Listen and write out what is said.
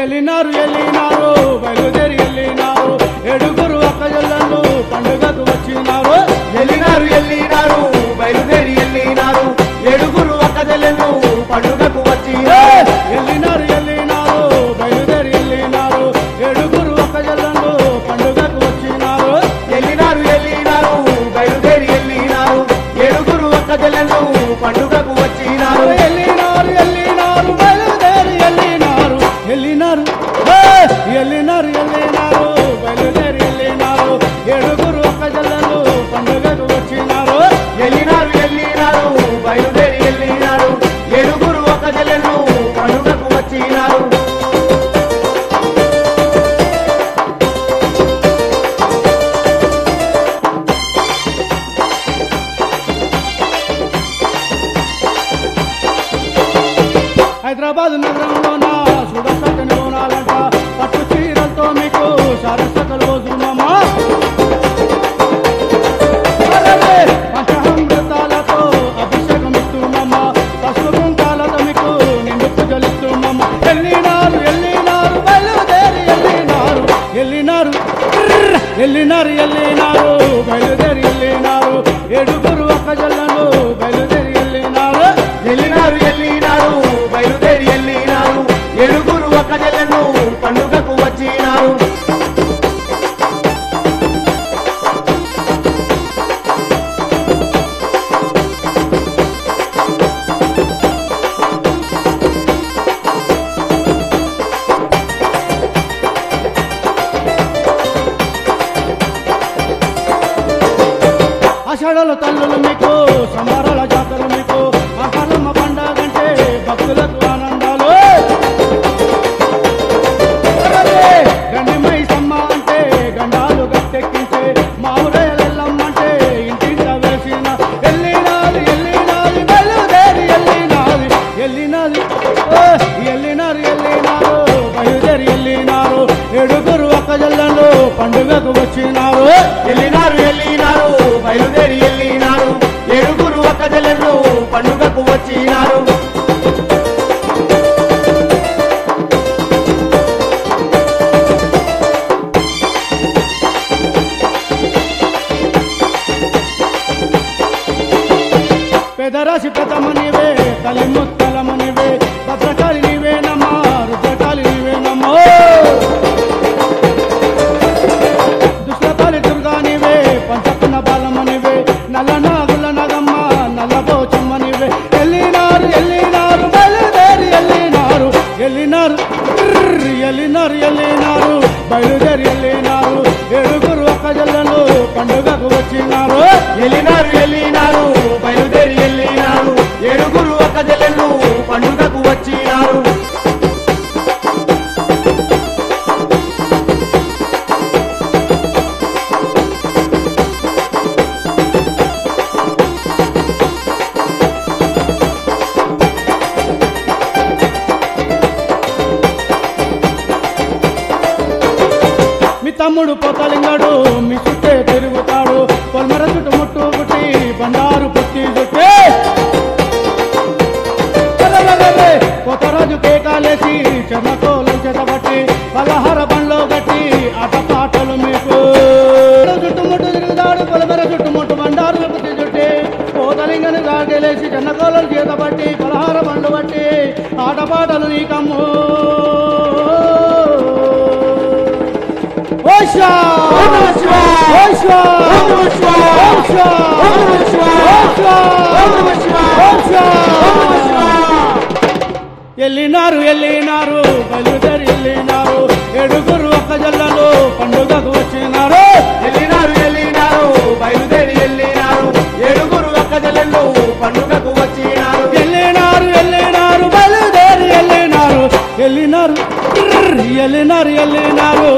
ఎల్లినారు ఎల్లినారు బయలుదేరి ఎల్లినారు ఏడుగురు అక్కజల్లను పండుగకు వచ్చినారు వెళ్ళినారు వెళ్ళినారు బయలుదేరి వెళ్ళినారు ఏడుగురు అక్కజలను పండుగకు వచ్చి ఎల్లినారు ఎల్లినారు బయలుదేరి ఎల్లినారు ఏడుగురు అక్కజల్లను పండుగకు వచ్చినారు వెళ్ళినారు వెళ్ళినారు బయలుదేరి వెళ్ళినారు ఏడుగురు అక్కజలను పండుగకు వచ్చినారు ఎల్లినారు ఎల్లినారు బయలుదేరి ఎల్లినారు ఎల్లినారు ఏ! ఎల్లినారు ఎల్లినారు బయలుదేరి ఎల్లినారు ఏడుగురు అక్కజల్లను పండుగకు వచ్చినారు వెళ్ళినారు వెళ్ళినారు బయలుదేరి వెళ్ళినారు ఏడుగురు అక్కజలను పండుగకు వచ్చినారు హైదరాబాద్ నగరంలోన సుడసకని బోనాలంట పట్టు చీరలతో మీకు సరసకలు వదులుమమ్మా అరెరే! పంచామృతాలతో అభిషేకం ఇస్తున్నామా పసుపు కుంకాలతో మీకు నిండు పూజలిస్తున్నామా ఎల్లినారు ఎల్లినారు బయలుదేరి ఎల్లినారు ఎల్లినారు ట్రర్! ఎల్లినారు ఎల్లినారు బయలుదేరి ఎల్లినారు ఏడుగురు అక్కజల్లను బయలుదేరి ఎల్లినారు వెళ్ళినారు వెళ్ళినారు బయలుదేరి వెళ్ళినారు ఏడుగురు అక్కజలను పండుగకు వచ్చినారు ఆషాఢాల తల్లులు మీకు సంబరాల జాతరలు మీకు మహానమ్మ పండగంటే భక్తులకు ఆనందాలు అరెరే! గండిమై సమ్మ అంటే గండాలు గట్టెక్కించే మావురేలమ్మంటే ఇంటింట వేసిన ఎల్లినాది ఎల్లినాది బయలుదేరి ఎల్లినాది ఎల్లినాది ఓ! ఎల్లినారు ఎల్లినారు బయలుదేరి ఎల్లినారు ఏడుగురు అక్కజల్లను పండుగకు వచ్చినారు వెళ్ళినారు వెళ్ళినారు బయలుదేరి వెళ్ళినారు ఏడుగురు అక్కజలను పండుగకు వచ్చినారు పెదరాశి పెద్దమనివే తల్లి ముత్తలమనివే భద్రకాళి నీవేనమ్మా రుద్రకాళి నీవేనమ్మో దుష్లకాళి దుర్గా నీవే పంచకున్న బాలమనివే నల్ల నాగుల నగమ్మ నల్ల పోచమ్మనివే ఎల్లినారు ఎల్లినారు బయలుదేరి ఎల్లినారు ఎల్లినారు ట్రర్ ఎల్లినారు ఎల్లినారు బయలుదేరి ఎల్లినారు ఏడుగురు అక్కజల్లను పండుగకు వచ్చినారు వెళ్ళినారు వెళ్ళినారు బయలుదేరి వెళ్ళినారు ఏడుగురు అక్కజలను పండుగకు వచ్చినారు మీ తమ్ముడు పోతలింగడు మీ చుట్టే తిరుగుతాడు పొల్మర చుట్టు ముట్టు పుట్టి బండారు పుట్టి చుట్టే అరెరెరెరె! పోతరాజు కేకాలేసి చెన్నకోలం చేతబట్టి పలహార బండ్లో గట్టి ఆట పాటలు మీకు చుట్టుముట్టు తిరుగుతాడు పొలమెర చుట్టుముట్టు బండారు పుట్టి చుట్టి పోతలింగను గాగలేసి చెన్నకోలం చేతబట్టి పలహార బండ్లు బట్టి ఆట పాటలు నీకమ్ము ఓషా ఓం నమః శివాయ! ఓషా ఓం నమః శివాయ! ఓషా ఓం నమః శివాయ! ఓషా ఓం నమః శివాయ! ఓషా ఓం నమః శివాయ! ఎల్లినారు ఎల్లినారు బయలుదేరి ఎల్లినారు ఏడుగురు ఒక్కజల్లలో పండుగకు వచ్చినారు వెళ్ళినారు వెళ్ళినారు బయలుదేరి వెళ్ళినారు ఏడుగురు అక్కజలను పండుగకు వచ్చినారు ఎల్లినారు ఎల్లినారు బయలుదేరి ఎల్లినారు ఎల్లినారు ట్రర్ ఎల్లినారు ఎల్లినారు